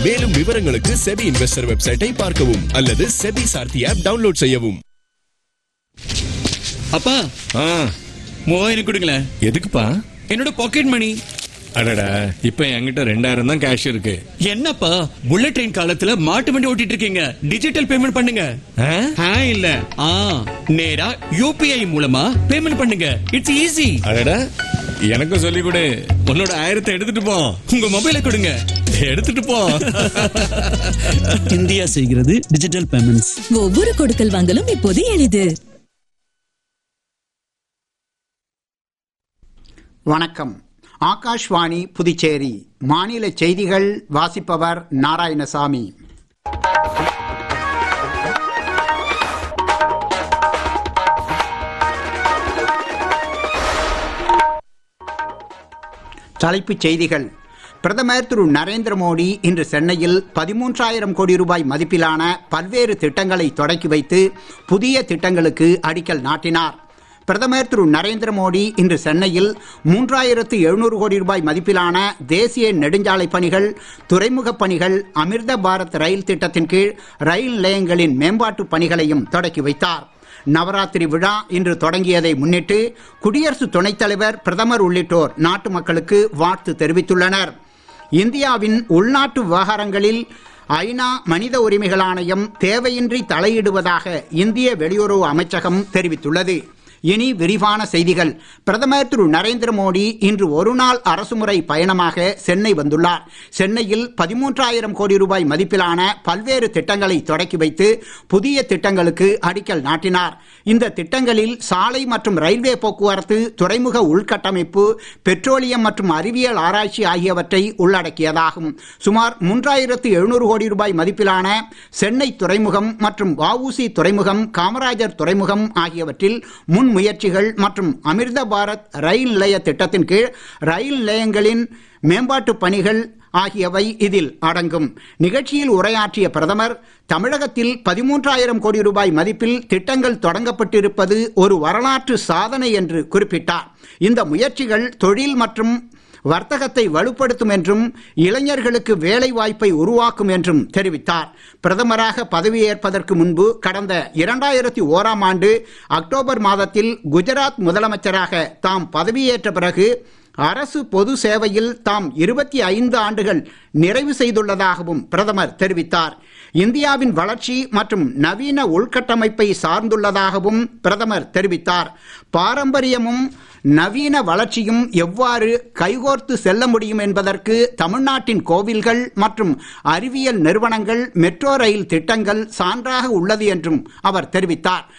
மேலும் விவரங்களுக்கு SEBI investor வெப்சைட்டை பார்க்கவும் அல்லது செபி சார்த்தி ஆப் டவுன்லோட் செய்யவும் அப்பா ஆ மூவாயிரம் கொடுங்களேன் எதுக்குப்பா என்னோட பாக்கெட் மணி அடடா இப்ப என்கிட்ட ரெண்டாயிரம் தான் கேஷ் இருக்கு என்னப்பா புல்லட் ட்ரெயின் காலத்துல மாட்டு வண்டி ஓட்டிட்டு இருக்கீங்க டிஜிட்டல் பேமெண்ட் பண்ணுங்க ஆ? ஆ இல்ல ஆ நேரா யூபிஐ மூலமா பேமெண்ட் பண்ணுங்க இட்ஸ் ஈஸி அடடா எனக்கும் சொல்லி கொடு உன்னோட ஆயிரத்தை எடுத்துட்டு போ உங்க மொபைலை கொடுங்க எடுத்துட்டு போ இந்தியா செய்கிறது டிஜிட்டல் பேமெண்ட்ஸ் ஒவ்வொரு கொடுக்கல் வாங்கலும் இப்போது எளிது வணக்கம் ஆகாஷ்வாணி புதுச்சேரி மாநில செய்திகள் வாசிப்பவர் நாராயணசாமி தலைப்புச் செய்திகள் பிரதமர் திரு நரேந்திர மோடி இன்று சென்னையில் பதிமூன்றாயிரம் கோடி ரூபாய் மதிப்பிலான பல்வேறு திட்டங்களை தொடக்கி வைத்து புதிய திட்டங்களுக்கு அடிக்கல் நாட்டினார் பிரதமர் திரு நரேந்திர மோடி இன்று சென்னையில் மூன்றாயிரத்து எழுநூறு கோடி ரூபாய் மதிப்பிலான தேசிய நெடுஞ்சாலை பணிகள் துறைமுகப் பணிகள் அமிர்த பாரத் ரயில் திட்டத்தின் கீழ் ரயில் நிலையங்களின் மேம்பாட்டு பணிகளையும் தொடக்கி வைத்தார் நவராத்திரி விழா இன்று தொடங்கியதை முன்னிட்டு குடியரசு துணைத் தலைவர் பிரதமர் உள்ளிட்டோர் நாட்டு மக்களுக்கு வாழ்த்து தெரிவித்துள்ளனர் இந்தியாவின் உள்நாட்டு விவகாரங்களில் ஐநா மனித உரிமைகள் ஆணையம் தேவையின்றி தலையிடுவதாக இந்திய வெளியுறவு அமைச்சகம் தெரிவித்துள்ளது இனி விரிவான செய்திகள் பிரதமர் திரு நரேந்திர மோடி இன்று ஒருநாள் அரசுமுறை பயணமாக சென்னை வந்துள்ளார் சென்னையில் பதிமூன்றாயிரம் கோடி ரூபாய் மதிப்பிலான பல்வேறு திட்டங்களை தொடக்கி வைத்து புதிய திட்டங்களுக்கு அடிக்கல் நாட்டினார் இந்த திட்டங்களில் சாலை மற்றும் ரயில்வே போக்குவரத்து துறைமுக உள்கட்டமைப்பு பெட்ரோலியம் மற்றும் அறிவியல் ஆராய்ச்சி ஆகியவற்றை உள்ளடக்கியதாகும் சுமார் மூன்றாயிரத்து எழுநூறு கோடி ரூபாய் மதிப்பிலான சென்னை துறைமுகம் மற்றும் வஉசி துறைமுகம் காமராஜர் துறைமுகம் ஆகியவற்றில் முன் முயற்சிகள் மற்றும் அமிர்த பாரத் ரயில் நிலைய திட்டத்தின் கீழ் ரயில் நிலையங்களின் மேம்பாட்டு பணிகள் ஆகியவை இதில் அடங்கும் நிகழ்ச்சியில் உரையாற்றிய பிரதமர் தமிழகத்தில் பதிமூன்றாயிரம் கோடி ரூபாய் மதிப்பில் திட்டங்கள் தொடங்கப்பட்டிருப்பது ஒரு வரலாற்று சாதனை என்று குறிப்பிட்டார் இந்த முயற்சிகள் தொழில் மற்றும் வர்த்தகத்தை வலுப்படுத்தும் என்றும் இளைஞர்களுக்கு வேலை வாய்ப்பை உருவாக்கும் என்றும் தெரிவித்தார் பிரதமராக பதவியேற்பதற்கு முன்பு கடந்த இரண்டாயிரத்தி ஓராம் ஆண்டு அக்டோபர் மாதத்தில் குஜராத் முதலமைச்சராக தாம் பதவியேற்ற பிறகு அரசு பொது சேவையில் தாம் இருபத்தி ஐந்து ஆண்டுகள் நிறைவு செய்துள்ளதாகவும் பிரதமர் தெரிவித்தார் இந்தியாவின் வளர்ச்சி மற்றும் நவீன உள்கட்டமைப்பை சார்ந்துள்ளதாகவும் பிரதமர் தெரிவித்தார் பாரம்பரியமும் நவீன வளர்ச்சியும் எவ்வாறு கைகோர்த்து செல்ல முடியும் என்பதற்கு தமிழ்நாட்டின் கோவில்கள் மற்றும் அறிவியல் நிறுவனங்கள் மெட்ரோ ரயில் திட்டங்கள் சான்றாக உள்ளது என்றும் அவர் தெரிவித்தார்